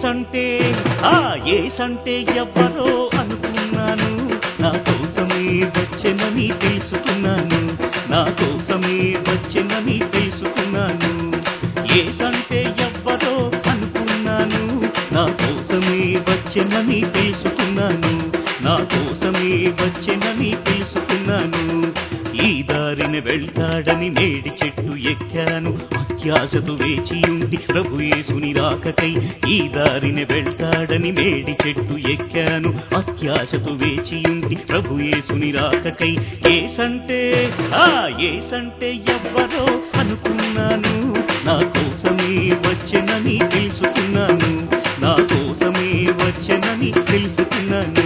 ఏసంటే ఆ ఏసంటే ఎవ్వరో అనుకున్నాను నా కోసమే వచ్చెనని తెలుసుకున్నాను నా కోసమే వచ్చెనని తెలుసుకున్నాను ఏసంటే ఎవ్వరో అనుకున్నాను నా కోసమే వచ్చెనని తెలుసుకున్నాను నా కోసమే వచ్చెనని తెలుసుకున్నాను ఈ దారిని వెళ్తాడని మేడి చెట్టు ఎక్కాను అత్యాశతో వేచియుండి ప్రభు యేసుని రాకకై ఈ దారిని వెళ్తాడని మేడి చెట్టు ఎక్కాను అత్యాశతో వేచియుండి ప్రభు యేసుని రాకకై ఏసంటే ఆ ఏసంటే ఎవ్వరో అనుకున్నాను నా కోసమే వచ్చెనని తెలుసుకున్నాను నా కోసమే వచ్చెనని తెలుసుకున్నాను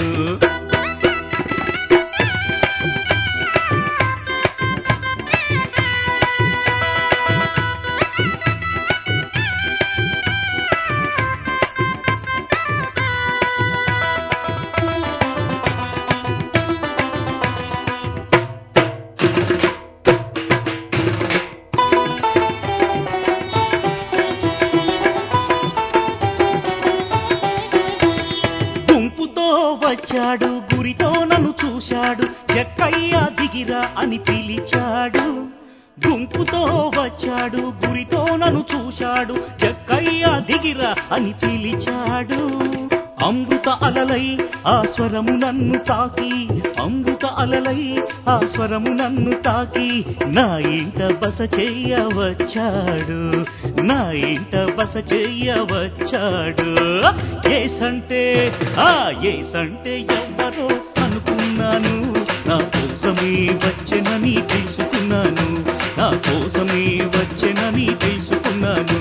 గుంపుతో వచ్చాడు గురితో నన్ను చూశాడు ఎక్కయ్యా దిగిరా అని పిలిచాడు గుంపుతో వచ్చాడు గురితో నన్ను చూశాడు ఎక్కయ్యా దిగిరా అని పిలిచాడు అమృత అలలై ఆ స్వరము నన్ను తాకి అమృత అలలై ఆ స్వరము నన్ను తాకి నా ఇంట బస చెయ్యవచ్చాడు నా ఇంట బస చెయ్యవచ్చాడు ఏసంటే ఆ ఏసంటే ఎవ్వరో అనుకున్నాను నా కోసమే వచ్చెనని తెలుసుకున్నాను నా కోసమే వచ్చెనని తెలుసుకున్నాను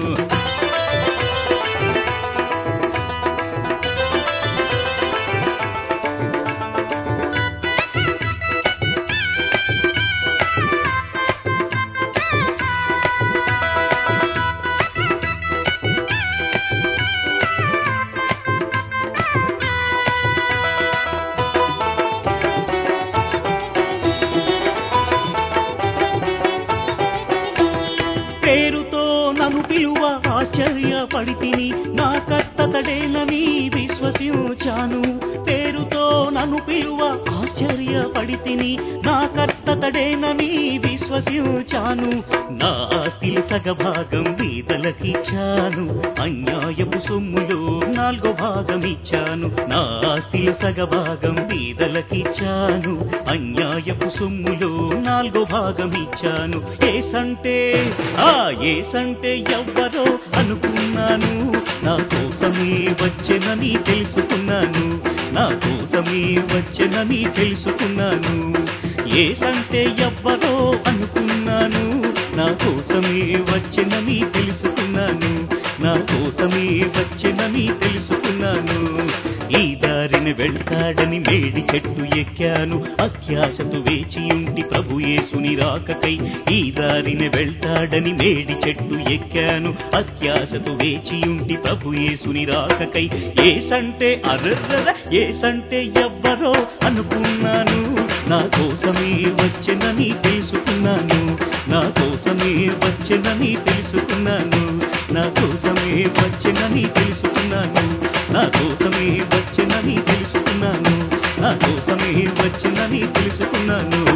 పేరుతో నన్ను పిలువ ఆశ్చర్యపడి తిని నా కర్తతడేనని విశ్వసించాను పేరుతో నన్ను పిలువ ఆశ్చర్యపడి తిని నా కర్తతడేనని విశ్వసించాను నా ఆస్తిలు సగభాగం వీదలకిచ్చాను అన్యాయపు సొమ్ములో నాలుగో భాగం ఇచ్చాను నా ఆస్తిలు సగభాగం వీదలకిచ్చాను అన్యాయపు సొమ్ములో నాలుగో భాగం ఇచ్చాను ఏసంటే ఆ ఏసంటే ఎవ్వరో అనుకున్నాను నా కోసమే వచ్చెనని తెలుసుకున్నాను నా కోసమే వచ్చెనని తెలుసుకున్నాను ఏసంటే ఎవ్వరో అనుకున్నాను నా కోసమే వచ్చెనని తెలుసుకున్నాను నా కోసమే వచ్చెనని తెలుసుకున్నాను ఈ దారిని వెళ్తాడని మేడి చెట్టు ఎక్కాను అత్యాశతో వేచియుంటి ప్రభు యేసుని రాకకై ఈ దారిని వెళ్తాడని మేడి చెట్టు ఎక్కాను అత్యాశతో వేచియుంటి ప్రభు యేసుని రాకకై ఏసంటే అర్రర ఏసంటే ఎవ్వరో అనుకున్నాను నా కోసమే వచ్చెనని తెలుసుకున్నాను నా కోసమే వచ్చెనని తెలుసుకున్నాను నా కోసమే వచ్చెనని తెలుసుకున్నాను నా కోసమే వచ్చెనని తెలుసుకున్నాను నా కోసమే వచ్చెనని తెలుసుకున్నాను